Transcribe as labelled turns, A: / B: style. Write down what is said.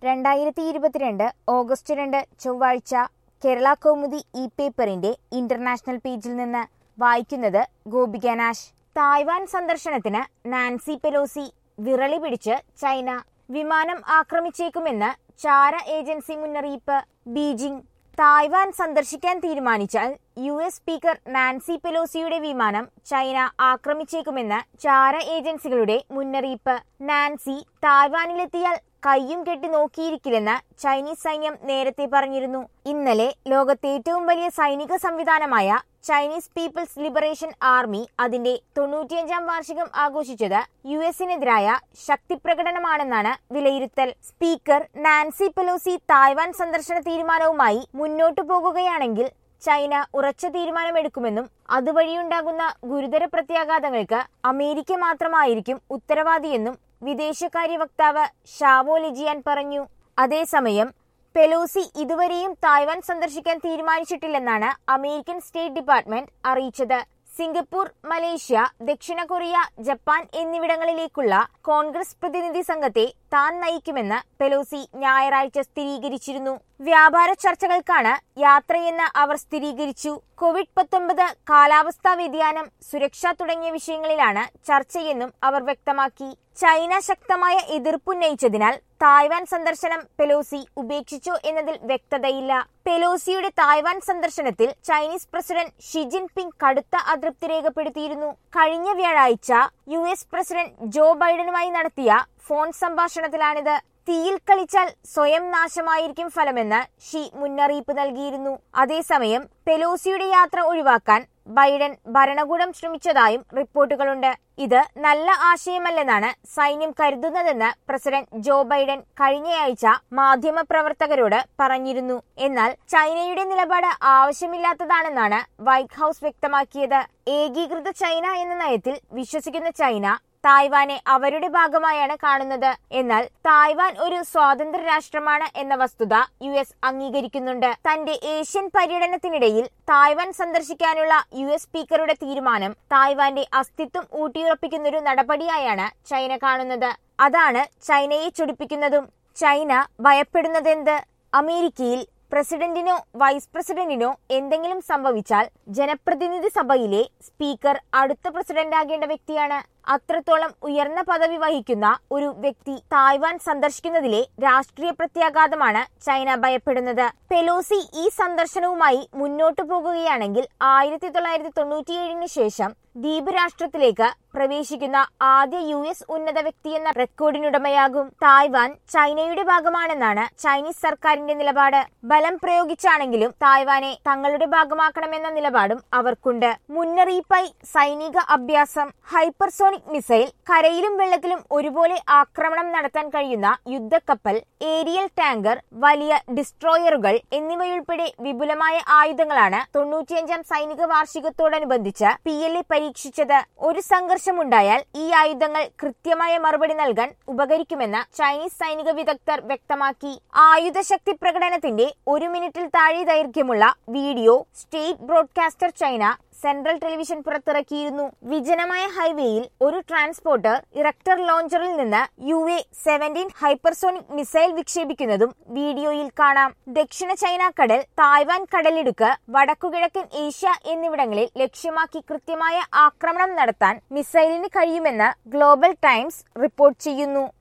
A: രണ്ടായിരത്തി ഇരുപത്തിരണ്ട് ഓഗസ്റ്റ് രണ്ട് ചൊവ്വാഴ്ച കേരള കൗമുദി ഇ പേപ്പറിന്റെ ഇന്റർനാഷണൽ പേജിൽ നിന്ന് വായിക്കുന്നത് ഗോപിക നാശ് തായ്വാൻ സന്ദർശനത്തിന് നാൻസി പെലോസി വിറളി പിടിച്ച് ചൈന വിമാനം ആക്രമിച്ചേക്കുമെന്ന് ചാര ഏജൻസി മുന്നറിയിപ്പ് ബീജിംഗ് തായ്വാൻ സന്ദർശിക്കാൻ തീരുമാനിച്ചാൽ യു എസ് സ്പീക്കർ നാൻസി പെലോസിയുടെ വിമാനം ചൈന ആക്രമിച്ചേക്കുമെന്ന് ചാര ഏജൻസികളുടെ മുന്നറിയിപ്പ് നാൻസി തായ്വാനിലെത്തിയാൽ കയ്യും കെട്ടി നോക്കിയിരിക്കില്ലെന്ന് ചൈനീസ് സൈന്യം നേരത്തെ പറഞ്ഞിരുന്നു ഇന്നലെ ലോകത്തെ ഏറ്റവും വലിയ സൈനിക സംവിധാനമായ ചൈനീസ് പീപ്പിൾസ് ലിബറേഷൻ ആർമി അതിന്റെ തൊണ്ണൂറ്റിയഞ്ചാം വാർഷികം ആഘോഷിച്ചത് യു എസിനെതിരായ ശക്തിപ്രകടനമാണെന്നാണ് വിലയിരുത്തൽ സ്പീക്കർ നാൻസി പെലോസി തായ്വാൻ സന്ദർശന തീരുമാനവുമായി മുന്നോട്ടു പോകുകയാണെങ്കിൽ ചൈന ഉറച്ച തീരുമാനമെടുക്കുമെന്നും അതുവഴിയുണ്ടാകുന്ന ഗുരുതര പ്രത്യാഘാതങ്ങൾക്ക് അമേരിക്ക മാത്രമായിരിക്കും ഉത്തരവാദിയെന്നും വിദേശകാര്യ വക്താവ് ഷാവോ ലിജിയാൻ പറഞ്ഞു അതേസമയം പെലോസി ഇതുവരെയും തായ്വാൻ സന്ദർശിക്കാൻ തീരുമാനിച്ചിട്ടില്ലെന്നാണ് അമേരിക്കൻ സ്റ്റേറ്റ് ഡിപ്പാർട്ട്മെന്റ് അറിയിച്ചത് സിംഗപ്പൂർ മലേഷ്യ ദക്ഷിണ കൊറിയ ജപ്പാൻ എന്നിവിടങ്ങളിലേക്കുള്ള കോൺഗ്രസ് പ്രതിനിധി സംഘത്തെ താൻ നയിക്കുമെന്ന് പെലോസി ഞായറാഴ്ച സ്ഥിരീകരിച്ചിരുന്നു വ്യാപാര ചർച്ചകൾക്കാണ് യാത്രയെന്ന് അവർ സ്ഥിരീകരിച്ചു കോവിഡ് പത്തൊമ്പത് കാലാവസ്ഥാ വ്യതിയാനം സുരക്ഷ തുടങ്ങിയ വിഷയങ്ങളിലാണ് ചർച്ചയെന്നും അവർ വ്യക്തമാക്കി ചൈന ശക്തമായ എതിർപ്പുന്നയിച്ചതിനാൽ തായ്വാൻ സന്ദർശനം പെലോസി ഉപേക്ഷിച്ചോ എന്നതിൽ വ്യക്തതയില്ല പെലോസിയുടെ തായ്വാൻ സന്ദർശനത്തിൽ ചൈനീസ് പ്രസിഡന്റ് ഷി ജിൻപിങ് കടുത്ത അതൃപ്തി രേഖപ്പെടുത്തിയിരുന്നു കഴിഞ്ഞ വ്യാഴാഴ്ച യു എസ് പ്രസിഡന്റ് ജോ ബൈഡനുമായി നടത്തിയ ഫോൺ സംഭാഷണത്തിലാണിത് തീയിൽ കളിച്ചാൽ സ്വയം നാശമായിരിക്കും ഫലമെന്ന് ഷി മുന്നറിയിപ്പ് നൽകിയിരുന്നു അതേസമയം പെലോസിയുടെ യാത്ര ഒഴിവാക്കാൻ ബൈഡൻ ഭരണകൂടം ശ്രമിച്ചതായും റിപ്പോർട്ടുകളുണ്ട് ഇത് നല്ല ആശയമല്ലെന്നാണ് സൈന്യം കരുതുന്നതെന്ന് പ്രസിഡന്റ് ജോ ബൈഡൻ കഴിഞ്ഞയാഴ്ച മാധ്യമപ്രവർത്തകരോട് പറഞ്ഞിരുന്നു എന്നാൽ ചൈനയുടെ നിലപാട് ആവശ്യമില്ലാത്തതാണെന്നാണ് വൈറ്റ് ഹൌസ് വ്യക്തമാക്കിയത് ഏകീകൃത ചൈന എന്ന നയത്തിൽ വിശ്വസിക്കുന്ന ചൈന തായ്വാനെ അവരുടെ ഭാഗമായാണ് കാണുന്നത് എന്നാൽ തായ്വാൻ ഒരു സ്വതന്ത്ര രാഷ്ട്രമാണ് എന്ന വസ്തുത യു എസ് അംഗീകരിക്കുന്നുണ്ട് തന്റെ ഏഷ്യൻ പര്യടനത്തിനിടയിൽ തായ്വാൻ സന്ദർശിക്കാനുള്ള യു എസ് സ്പീക്കറുടെ തീരുമാനം തായ്വാന്റെ അസ്തിത്വം ഊട്ടിയുറപ്പിക്കുന്നൊരു നടപടിയായാണ് ചൈന കാണുന്നത് അതാണ് ചൈനയെ ചൊടിപ്പിക്കുന്നതും ചൈന ഭയപ്പെടുന്നതെന്ത് അമേരിക്കയിൽ പ്രസിഡന്റിനോ വൈസ് പ്രസിഡന്റിനോ എന്തെങ്കിലും സംഭവിച്ചാൽ ജനപ്രതിനിധി സഭയിലെ സ്പീക്കർ അടുത്ത പ്രസിഡന്റാകേണ്ട വ്യക്തിയാണ് അത്രത്തോളം ഉയർന്ന പദവി വഹിക്കുന്ന ഒരു വ്യക്തി തായ്വാൻ സന്ദർശിക്കുന്നതിലെ രാഷ്ട്രീയ പ്രത്യാഘാതമാണ് ചൈന ഭയപ്പെടുന്നത് പെലോസി ഈ സന്ദർശനവുമായി മുന്നോട്ടു പോകുകയാണെങ്കിൽ ആയിരത്തി തൊള്ളായിരത്തി തൊണ്ണൂറ്റിയേഴിന് ശേഷം ദ്വീപ് രാഷ്ട്രത്തിലേക്ക് പ്രവേശിക്കുന്ന ആദ്യ യു എസ് ഉന്നത വ്യക്തിയെന്ന റെക്കോർഡിനുടമയാകും തായ്വാൻ ചൈനയുടെ ഭാഗമാണെന്നാണ് ചൈനീസ് സർക്കാരിന്റെ നിലപാട് ബലം പ്രയോഗിച്ചാണെങ്കിലും തായ്വാനെ തങ്ങളുടെ ഭാഗമാക്കണമെന്ന നിലപാടും അവർക്കുണ്ട് മുന്നറിയിപ്പായി സൈനിക അഭ്യാസം ഹൈപ്പർസോണിക് മിസൈൽ കരയിലും വെള്ളത്തിലും ഒരുപോലെ ആക്രമണം നടത്താൻ കഴിയുന്ന യുദ്ധക്കപ്പൽ ഏരിയൽ ടാങ്കർ വലിയ ഡിസ്ട്രോയറുകൾ എന്നിവയുൾപ്പെടെ വിപുലമായ ആയുധങ്ങളാണ് തൊണ്ണൂറ്റിയഞ്ചാം സൈനിക വാർഷികത്തോടനുബന്ധിച്ച് പി എൽ എ പരീക്ഷിച്ചത് ഒരു സംഘർഷമുണ്ടായാൽ ഈ ആയുധങ്ങൾ കൃത്യമായ മറുപടി നൽകാൻ ഉപകരിക്കുമെന്ന് ചൈനീസ് സൈനിക വിദഗ്ധർ വ്യക്തമാക്കി ആയുധശക്തി പ്രകടനത്തിന്റെ ഒരു മിനിറ്റിൽ താഴെ ദൈർഘ്യമുള്ള video state broadcaster China central television പുറത്തിറക്കിയിരുന്നു വിജനമായ ഹൈവേയിൽ ഒരു ട്രാൻസ്പോർട്ടർ ഇറക്ടർ ലോഞ്ചറിൽ നിന്ന് U A seventeen hypersonic missile വിക്ഷേപിക്കുന്നതും വീഡിയോയിൽ കാണാം ദക്ഷിണ ചൈന കടൽ തായ്വാൻ കടലിടുക്ക് വടക്കുകിഴക്കൻ ഏഷ്യ എന്നിവിടങ്ങളിൽ ലക്ഷ്യമാക്കി കൃത്യമായ ആക്രമണം നടത്താൻ മിസൈലിന് കഴിയുമെന്ന് ഗ്ലോബൽ ടൈംസ് റിപ്പോർട്ട് ചെയ്യുന്നു